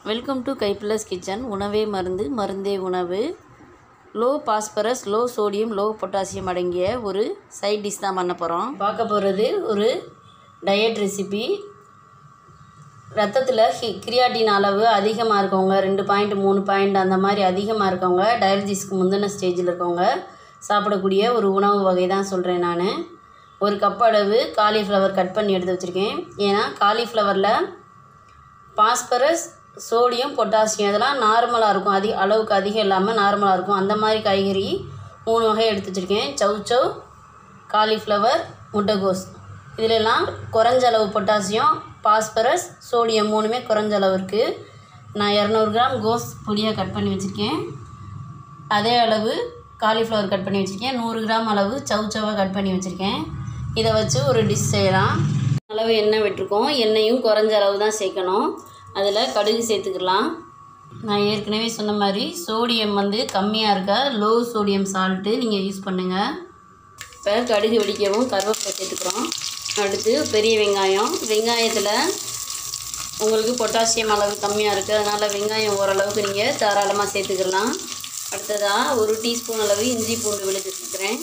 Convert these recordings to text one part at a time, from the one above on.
welcome to கைப்ளஸ் kitchen உணவே மருந்து மருந்தே உணவு low phosphorus low sodium low potassium அடங்கிய ஒரு சைட் டிஷ் தான் பண்ண போகிறோம் பார்க்க போகிறது ஒரு டயட் ரெசிபி ரத்தத்தில் ஹி கிரியாட்டின் அளவு அதிகமாக இருக்கவங்க ரெண்டு பாயிண்ட் மூணு பாயிண்ட் அந்த மாதிரி அதிகமாக இருக்கவங்க டயாலிசிஸ்க்கு முந்தின ஸ்டேஜில் இருக்கவங்க சாப்பிடக்கூடிய ஒரு உணவு வகை தான் சொல்கிறேன் நான் ஒரு கப் அளவு காலிஃப்ளவர் கட் பண்ணி எடுத்து வச்சுருக்கேன் ஏன்னா காலிஃப்ளவரில் பாஸ்பரஸ் சோடியம் பொட்டாசியம் இதெல்லாம் நார்மலாக இருக்கும் அதிக அளவுக்கு அதிகம் இல்லாமல் நார்மலாக இருக்கும் அந்த மாதிரி காய்கறி மூணு வகை எடுத்து வச்சுருக்கேன் சௌச்சௌ காலிஃப்ளவர் முட்டைகோஸ் இதிலெல்லாம் குறைஞ்ச அளவு பொட்டாசியம் பாஸ்பரஸ் சோடியம் மூணுமே குறைஞ்ச அளவு இருக்குது நான் இரநூறு கிராம் கோஸ் பொடியாக கட் பண்ணி வச்சுருக்கேன் அதே அளவு காலிஃப்ளவர் கட் பண்ணி வச்சுருக்கேன் நூறு கிராம் அளவு சௌச்சௌவாக கட் பண்ணி வச்சுருக்கேன் இதை வச்சு ஒரு டிஷ் செய்யலாம் அளவு எண்ணெய் விட்டுருக்கோம் எண்ணெயும் குறைஞ்ச அளவு தான் சேர்க்கணும் அதில் கடுகு சேர்த்துக்கலாம் நான் ஏற்கனவே சொன்ன மாதிரி சோடியம் வந்து கம்மியாக இருக்க லோ சோடியம் சால்ட்டு நீங்கள் யூஸ் பண்ணுங்கள் இப்போ கடுகு வெடிக்கவும் கருவேப்பிலை சேர்த்துக்கிறோம் அடுத்து பெரிய வெங்காயம் வெங்காயத்தில் உங்களுக்கு பொட்டாசியம் அளவு கம்மியாக இருக்குது அதனால் வெங்காயம் ஓரளவுக்கு நீங்கள் தாராளமாக சேர்த்துக்கலாம் அடுத்ததாக ஒரு டீஸ்பூன் அளவு இஞ்சி பூண்டு விழுது சேர்த்துக்கிறேன்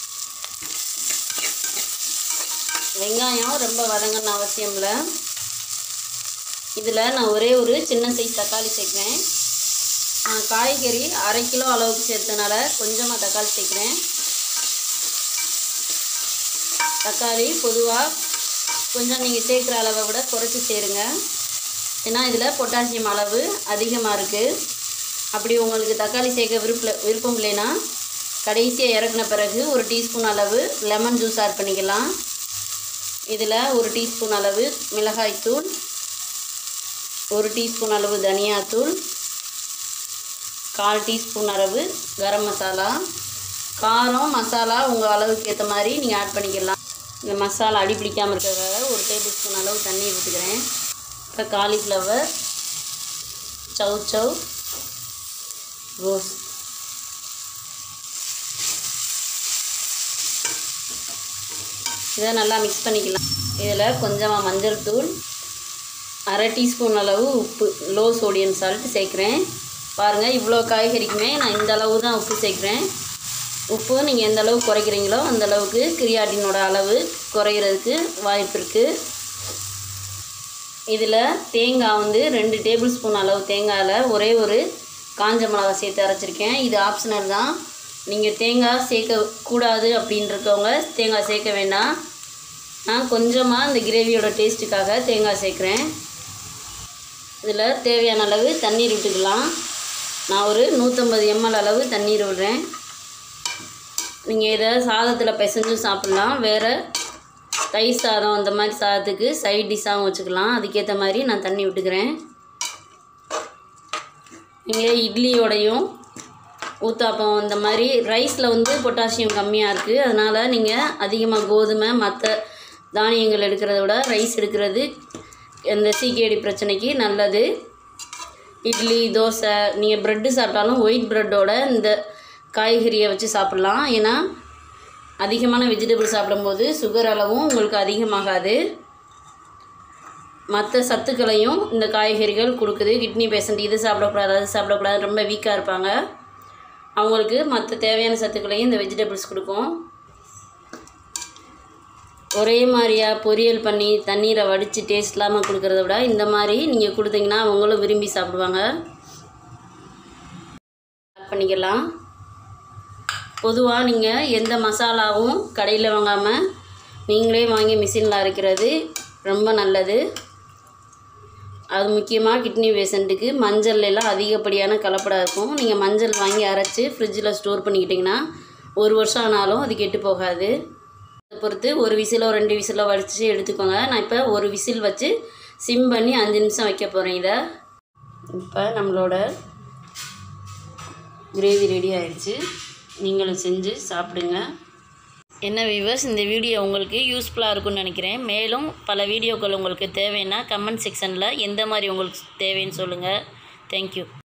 வெங்காயம் ரொம்ப வதங்கணும் அவசியம் இல்லை இதில் நான் ஒரே ஒரு சின்ன சைஸ் தக்காளி சேர்க்குறேன் நான் காய்கறி அரை கிலோ அளவுக்கு சேர்த்தனால கொஞ்சமாக தக்காளி சேர்க்குறேன் தக்காளி பொதுவாக கொஞ்சம் நீங்கள் சேர்க்குற அளவை விட குறைச்சி சேருங்க ஏன்னா இதில் பொட்டாசியம் அளவு அதிகமாக இருக்குது அப்படி உங்களுக்கு தக்காளி சேர்க்க விருப்ப விருப்பம் இல்லைன்னா கடைசியாக இறக்குன பிறகு ஒரு டீஸ்பூன் அளவு லெமன் ஜூஸ் ஆட் பண்ணிக்கலாம் இதில் ஒரு டீஸ்பூன் அளவு மிளகாய்த்தூள் ஒரு டீஸ்பூன் அளவு தனியாத்தூள் கால் டீஸ்பூன் அளவு கரம் மசாலா காரம் மசாலா உங்கள் அளவுக்கு ஏற்ற மாதிரி நீங்கள் ஆட் பண்ணிக்கலாம் இந்த மசாலா அடி பிடிக்காமல் இருக்கிறதுக்காக ஒரு டேபிள் ஸ்பூன் அளவு தண்ணி ஊற்றிக்கிறேன் இப்போ காலிஃப்ளவர் சவ் சவ் ரோஸ் இதை நல்லா மிக்ஸ் பண்ணிக்கலாம் இதில் கொஞ்சமாக மஞ்சள் தூள் அரை டீஸ்பூன் அளவு உப்பு லோ சோடியம் சால்ட் சேர்க்குறேன் பாருங்கள் இவ்வளோ காய்கறிக்குமே நான் இந்த அளவு தான் உப்பு சேர்க்குறேன் உப்பு நீங்கள் எந்த அளவு குறைக்கிறீங்களோ அந்த அளவுக்கு கிரியாட்டினோட அளவு குறையிறதுக்கு வாய்ப்பு இருக்குது இதில் தேங்காய் வந்து ரெண்டு டேபிள் ஸ்பூன் அளவு தேங்காயில் ஒரே ஒரு காஞ்ச மிளகா சேர்த்து அரைச்சிருக்கேன் இது ஆப்ஷனல் தான் நீங்கள் தேங்காய் சேர்க்கக்கூடாது அப்படின்றக்கவங்க தேங்காய் சேர்க்க வேண்டாம் நான் கொஞ்சமாக இந்த கிரேவியோட டேஸ்ட்டுக்காக தேங்காய் சேர்க்குறேன் இதில் தேவையான அளவு தண்ணீர் விட்டுக்கலாம் நான் ஒரு நூற்றம்பது எம்எல் அளவு தண்ணீர் விடுறேன் நீங்கள் இதை சாதத்தில் பிசைஞ்சு சாப்பிட்லாம் வேறு தயிர் சாதம் அந்த மாதிரி சாதத்துக்கு சைட் டிஷ்ஷாகவும் வச்சுக்கலாம் அதுக்கேற்ற மாதிரி நான் தண்ணி விட்டுக்கிறேன் நீங்கள் இட்லியோடையும் ஊத்தாப்பம் இந்த மாதிரி ரைஸில் வந்து பொட்டாசியம் கம்மியாக இருக்குது அதனால் நீங்கள் அதிகமாக கோதுமை மற்ற தானியங்கள் எடுக்கிறத விட ரைஸ் எடுக்கிறது இந்த சீக்கியடி பிரச்சனைக்கு நல்லது இட்லி தோசை நீங்கள் ப்ரெட்டு சாப்பிட்டாலும் ஒயிட் ப்ரெட்டோட இந்த காய்கறியை வச்சு சாப்பிட்லாம் ஏன்னா அதிகமான வெஜிடபிள் சாப்பிடும்போது சுகர் அளவும் உங்களுக்கு அதிகமாகாது மற்ற சத்துக்களையும் இந்த காய்கறிகள் கொடுக்குது கிட்னி பேஷண்ட் இது சாப்பிடக்கூடாது அது சாப்பிடக்கூடாது ரொம்ப வீக்காக இருப்பாங்க அவங்களுக்கு மற்ற தேவையான சத்துக்களையும் இந்த வெஜிடபிள்ஸ் கொடுக்கும் ஒரே மாதிரியாக பொரியல் பண்ணி தண்ணீரை வடித்து டேஸ்ட் இல்லாமல் கொடுக்குறத விட இந்த மாதிரி நீங்கள் கொடுத்தீங்கன்னா அவங்களும் விரும்பி சாப்பிடுவாங்க ஆட் பண்ணிக்கலாம் பொதுவாக நீங்கள் எந்த மசாலாவும் கடையில் வாங்காமல் நீங்களே வாங்கி மிஷினில் அரைக்கிறது ரொம்ப நல்லது அது முக்கியமாக கிட்னி பேஷண்ட்டுக்கு மஞ்சள் எல்லாம் அதிகப்படியான கலப்படம் இருக்கும் நீங்கள் மஞ்சள் வாங்கி அரைச்சி ஃப்ரிட்ஜில் ஸ்டோர் பண்ணிக்கிட்டிங்கன்னா ஒரு வருஷம் ஆனாலும் அது கெட்டு போகாது அதை பொறுத்து ஒரு விசிலோ ரெண்டு விசிலோ வடித்து எடுத்துக்கோங்க நான் இப்போ ஒரு விசில் வச்சு சிம் பண்ணி அஞ்சு நிமிஷம் வைக்க போகிறேன் இதை இப்போ நம்மளோட கிரேவி ரெடி ஆயிடுச்சு நீங்களும் செஞ்சு சாப்பிடுங்க என்ன வியூவர்ஸ் இந்த வீடியோ உங்களுக்கு யூஸ்ஃபுல்லாக இருக்கும்னு நினைக்கிறேன் மேலும் பல வீடியோக்கள் உங்களுக்கு தேவைன்னா கமெண்ட் செக்ஷனில் எந்த மாதிரி உங்களுக்கு தேவைன்னு சொல்லுங்கள் தேங்க்யூ